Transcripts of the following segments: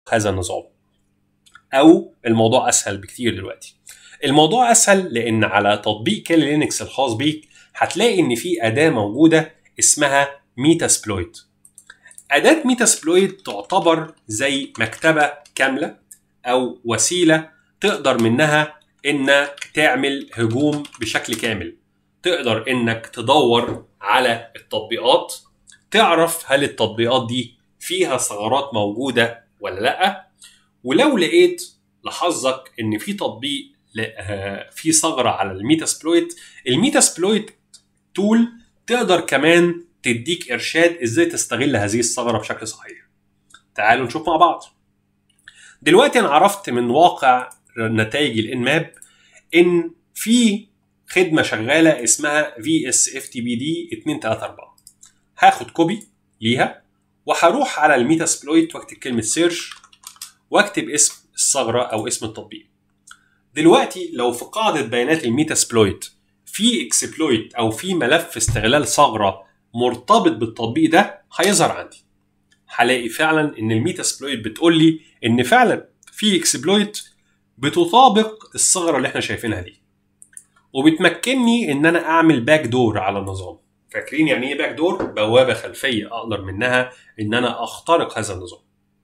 هذا النظام او الموضوع اسهل بكتير دلوقتي الموضوع اسهل لان على تطبيق كالي لينكس الخاص بيك هتلاقي ان في اداه موجوده اسمها ميتا سبلويت اداه ميتا سبلويت تعتبر زي مكتبه كامله او وسيله تقدر منها انك تعمل هجوم بشكل كامل تقدر انك تدور على التطبيقات تعرف هل التطبيقات دي فيها ثغرات موجوده ولا لا ولو لقيت لحظك ان في تطبيق في ثغره على الميتا سبلويت الميتا سبلويت تول تقدر كمان تديك ارشاد ازاي تستغل هذه الثغره بشكل صحيح تعالوا نشوف مع بعض دلوقتي انا عرفت من واقع نتائج الانماب ان في خدمه شغاله اسمها في اس اف تي بي دي 234 هاخد كوبي ليها وهروح على الميتا سبلويت واكتب كلمه سيرش واكتب اسم الثغره او اسم التطبيق دلوقتي لو في قاعده بيانات الميتا سبلويت في اكسبلويت او في ملف استغلال ثغره مرتبط بالتطبيق ده هيظهر عندي هلاقي فعلا ان الميتا سبلويت بتقول لي ان فعلا في اكسبلويت بتطابق الثغره اللي احنا شايفينها دي وبتمكنني ان انا اعمل باك دور على النظام فاكرين يعني ايه باك دور بوابه خلفيه اقدر منها ان انا اخترق هذا النظام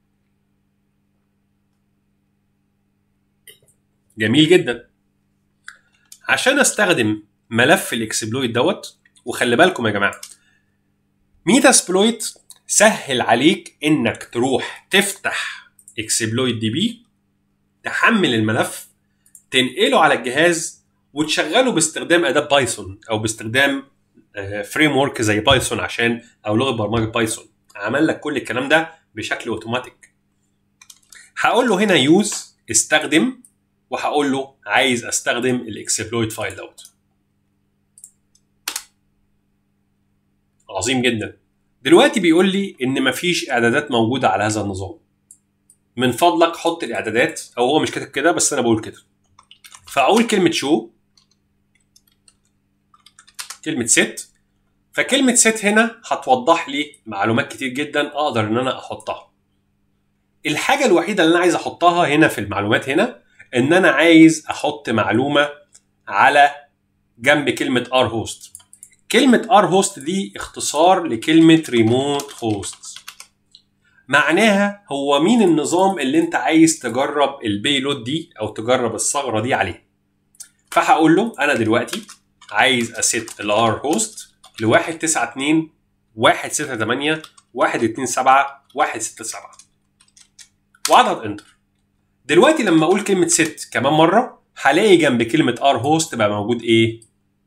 جميل جدا عشان استخدم ملف الاكسبلويت دوت وخلي بالكم يا جماعه ميتا سبلويت سهل عليك انك تروح تفتح اكسبلويت دي بي تحمل الملف تنقله على الجهاز وتشغله باستخدام اداه بايثون او باستخدام فريم ورك زي بايثون عشان او لغه برمجه بايثون عمل لك كل الكلام ده بشكل اوتوماتيك هقول له هنا يوز استخدم وهقول له عايز استخدم الاكسبلويت فايل دوت عظيم جدا دلوقتي بيقول لي ان مفيش اعدادات موجوده على هذا النظام من فضلك حط الاعدادات او هو مش كاتب كده بس انا بقول كده فاقول كلمه شو كلمه ست فكلمه ست هنا هتوضح لي معلومات كتير جدا اقدر ان انا احطها الحاجه الوحيده اللي انا عايز احطها هنا في المعلومات هنا ان انا عايز احط معلومه على جنب كلمه ار هوست كلمه ار هوست دي اختصار لكلمه ريموت هوست معناها هو مين النظام اللي انت عايز تجرب البيلود دي او تجرب الثغره دي عليه فهقول له انا دلوقتي عايز اسيت الار هوست ل 192 168 127 167 واضغط انتر دلوقتي لما اقول كلمه ست كمان مره هلاقي جنب كلمه ار هوست بقى موجود ايه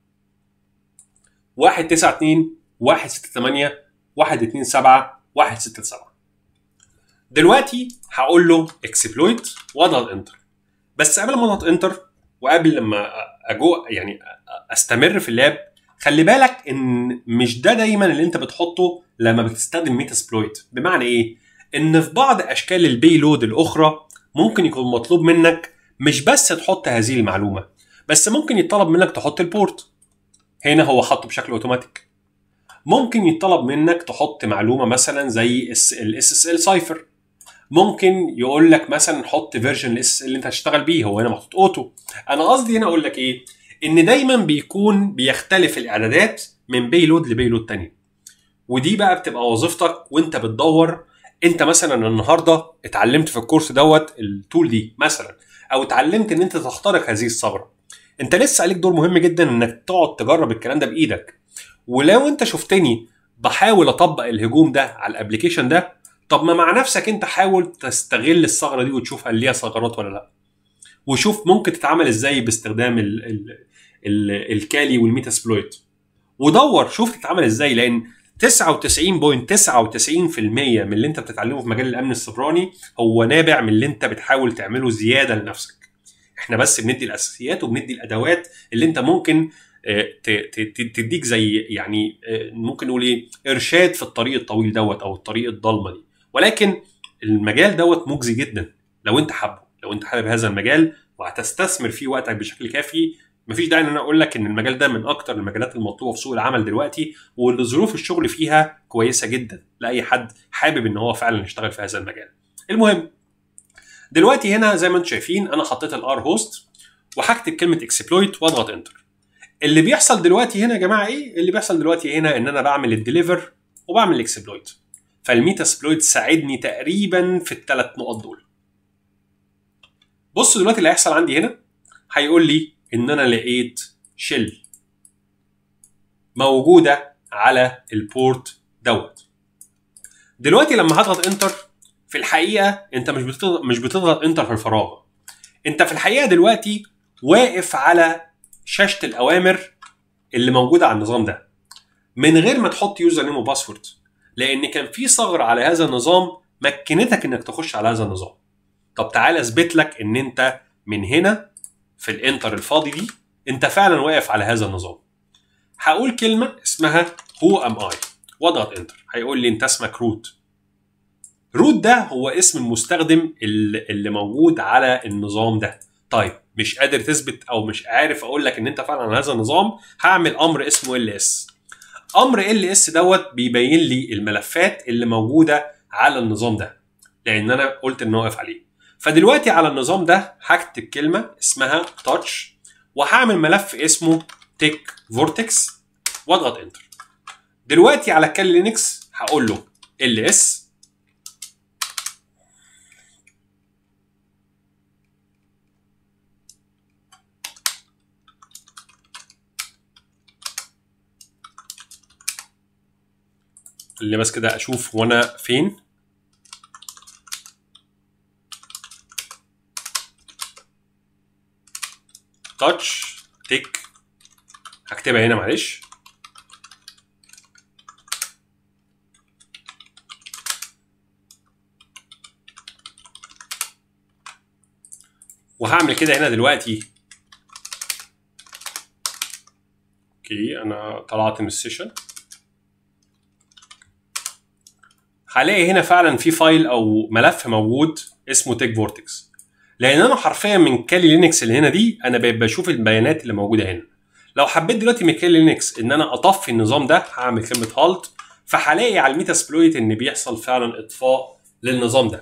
192 168 127 167 دلوقتي هقول له اكسبلويت واضغط انتر بس قبل ما اضغط انتر وقبل لما اجو يعني استمر في اللاب خلي بالك ان مش ده دايما اللي انت بتحطه لما بتستخدم ميتا سبلويت بمعنى ايه ان في بعض اشكال البيلود الاخرى ممكن يكون مطلوب منك مش بس تحط هذه المعلومه بس ممكن يطلب منك تحط البورت هنا هو حاطه بشكل اوتوماتيك ممكن يطلب منك تحط معلومه مثلا زي الاس اس ال سايفر ممكن يقول لك مثلا حط فيرجن الاس اللي انت هتشتغل بيه هو هنا محطوط اوتو انا قصدي هنا اقول لك ايه ان دايما بيكون بيختلف الاعدادات من بيلود لبيلود تاني ودي بقى بتبقى وظيفتك وانت بتدور انت مثلا النهارده اتعلمت في الكورس دوت التول دي مثلا او اتعلمت ان انت تخترق هذه الثغره انت لسه عليك دور مهم جدا انك تقعد تجرب الكلام ده بايدك ولو انت شفتني بحاول اطبق الهجوم ده على الابلكيشن ده طب ما مع نفسك انت حاول تستغل الثغره دي وتشوف هل ليها ثغرات ولا لا وشوف ممكن تتعامل ازاي باستخدام ال ال ال الكالي والميتا سبلويت ودور شوف تتعامل ازاي لان 99.99% من اللي انت بتتعلمه في مجال الامن السيبراني هو نابع من اللي انت بتحاول تعمله زياده لنفسك احنا بس بندي الاساسيات وبندي الادوات اللي انت ممكن تديك زي يعني ممكن نقول ايه ارشاد في الطريق الطويل دوت او الطريق الضلمه دي ولكن المجال دوت مجزي جدا لو انت حابه لو انت حابب هذا المجال وهتستثمر فيه وقتك بشكل كافي مفيش داعي ان انا اقول لك ان المجال ده من اكتر المجالات المطلوبه في سوق العمل دلوقتي واللي ظروف الشغل فيها كويسه جدا لاي حد حابب ان هو فعلا يشتغل في هذا المجال. المهم دلوقتي هنا زي ما انتم شايفين انا حطيت الار هوست وهكتب كلمه اكسبلويت واضغط انتر اللي بيحصل دلوقتي هنا يا جماعه ايه اللي بيحصل دلوقتي هنا ان انا بعمل الديليفر وبعمل الاكسبلويت فالميتا سبلويت ساعدني تقريبا في الثلاث نقط دول بص دلوقتي اللي هيحصل عندي هنا هيقول لي ان انا لقيت شيل موجوده على البورت دوت دلوقتي لما هضغط انتر في الحقيقه انت مش بتضغط مش بتضغط انتر في الفراغ انت في الحقيقه دلوقتي واقف على شاشه الاوامر اللي موجوده على النظام ده من غير ما تحط يوزر نيم وباسورد لان كان في ثغره على هذا النظام مكنتك انك تخش على هذا النظام طب تعالى اثبت لك ان انت من هنا في الانتر الفاضي دي انت فعلا واقف على هذا النظام هقول كلمه اسمها هو ام اي واضغط انتر هيقول لي انت اسمك روت روت ده هو اسم المستخدم اللي اللي موجود على النظام ده طيب مش قادر تثبت او مش عارف اقول لك ان انت فعلا على هذا النظام هعمل امر اسمه ال اس امر ال اس دوت بيبين لي الملفات اللي موجوده على النظام ده لان انا قلت ان واقف عليه فدلوقتي على النظام ده هكتب كلمه اسمها تاتش وهعمل ملف اسمه تيك فورتكس واضغط انتر دلوقتي على كال لينكس هقول له ال اس اللي بس كده اشوف وانا فين تاتش تيك هكتبها هنا معلش وهعمل كده هنا دلوقتي اوكي انا طلعت من السيشن هلاقي هنا فعلا في فايل او ملف موجود اسمه تيك فورتكس لان انا حرفيا من كالي لينكس اللي هنا دي انا بقيت بشوف البيانات اللي موجوده هنا لو حبيت دلوقتي من كالي لينكس ان انا اطفي النظام ده هعمل كلمه هالت فهلاقي على الميتا سبلويت ان بيحصل فعلا اطفاء للنظام ده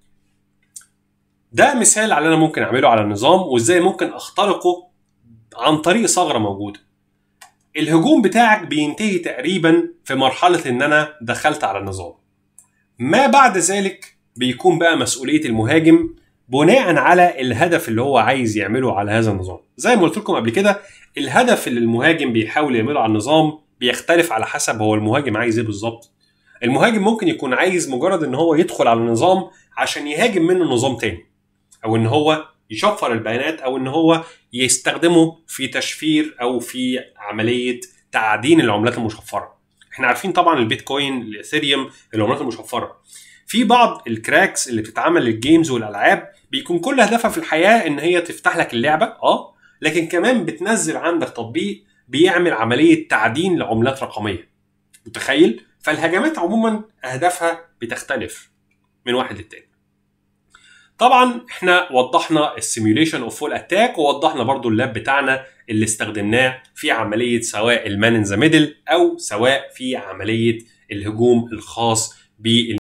ده مثال على اللي انا ممكن اعمله على النظام وازاي ممكن اخترقه عن طريق ثغره موجوده الهجوم بتاعك بينتهي تقريبا في مرحله ان انا دخلت على النظام ما بعد ذلك بيكون بقى مسؤوليه المهاجم بناء على الهدف اللي هو عايز يعمله على هذا النظام زي ما قلت لكم قبل كده الهدف اللي المهاجم بيحاول يعمله على النظام بيختلف على حسب هو المهاجم عايز ايه بالظبط المهاجم ممكن يكون عايز مجرد ان هو يدخل على النظام عشان يهاجم منه نظام تاني او ان هو يشفر البيانات او ان هو يستخدمه في تشفير او في عمليه تعدين العملات المشفره احنا عارفين طبعا البيتكوين الاثيريوم العملات المشفره في بعض الكراكس اللي بتتعمل للجيمز والالعاب بيكون كل هدفها في الحياه ان هي تفتح لك اللعبه اه لكن كمان بتنزل عندك تطبيق بيعمل عمليه تعدين لعملات رقميه متخيل فالهجمات عموما اهدافها بتختلف من واحد للتاني طبعا احنا وضحنا السيميوليشن اوف فول اتاك ووضحنا برضو اللاب بتاعنا اللي استخدمناه في عمليه سواء المان ان ذا ميدل او سواء في عمليه الهجوم الخاص بال